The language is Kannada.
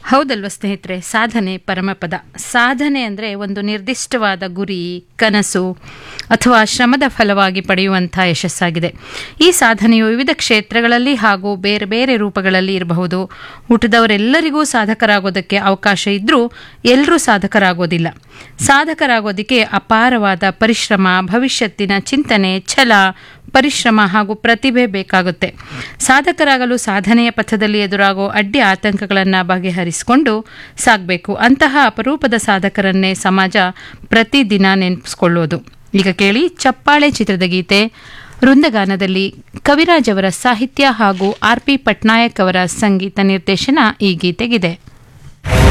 ಹೌದಲ್ವ ಸ್ನೇಹಿತರೆ ಸಾಧನೆ ಪರಮಪದ ಸಾಧನೆ ಅಂದರೆ ಒಂದು ನಿರ್ದಿಷ್ಟವಾದ ಗುರಿ ಕನಸು ಅಥವಾ ಶ್ರಮದ ಫಲವಾಗಿ ಪಡೆಯುವಂಥ ಯಶಸ್ಸಾಗಿದೆ ಈ ಸಾಧನೆಯು ವಿವಿಧ ಕ್ಷೇತ್ರಗಳಲ್ಲಿ ಹಾಗೂ ಬೇರೆ ಬೇರೆ ರೂಪಗಳಲ್ಲಿ ಇರಬಹುದು ಹುಟ್ಟಿದವರೆಲ್ಲರಿಗೂ ಸಾಧಕರಾಗೋದಕ್ಕೆ ಅವಕಾಶ ಇದ್ದರೂ ಎಲ್ಲರೂ ಸಾಧಕರಾಗೋದಿಲ್ಲ ಸಾಧಕರಾಗೋದಕ್ಕೆ ಅಪಾರವಾದ ಪರಿಶ್ರಮ ಭವಿಷ್ಯತ್ತಿನ ಚಿಂತನೆ ಛಲ ಪರಿಶ್ರಮ ಹಾಗೂ ಪ್ರತಿಭೆ ಬೇಕಾಗುತ್ತೆ ಸಾಧಕರಾಗಲು ಸಾಧನೆಯ ಪಥದಲ್ಲಿ ಎದುರಾಗೋ ಅಡ್ಡಿ ಆತಂಕಗಳನ್ನು ಬಗೆಹರಿಸಿಕೊಂಡು ಸಾಗಬೇಕು ಅಂತಹ ಅಪರೂಪದ ಸಾಧಕರನ್ನೇ ಸಮಾಜ ಪ್ರತಿದಿನ ನೆನಪಿಸ್ಕೊಳ್ಳೋದು ಈಗ ಕೇಳಿ ಚಪ್ಪಾಳೆ ಚಿತ್ರದ ಗೀತೆ ವೃಂದಗಾನದಲ್ಲಿ ಕವಿರಾಜ್ ಅವರ ಸಾಹಿತ್ಯ ಹಾಗೂ ಆರ್ ಪಿ ಪಟ್ನಾಯಕ್ ಅವರ ಸಂಗೀತ ನಿರ್ದೇಶನ ಈ ಗೀತೆಗಿದೆ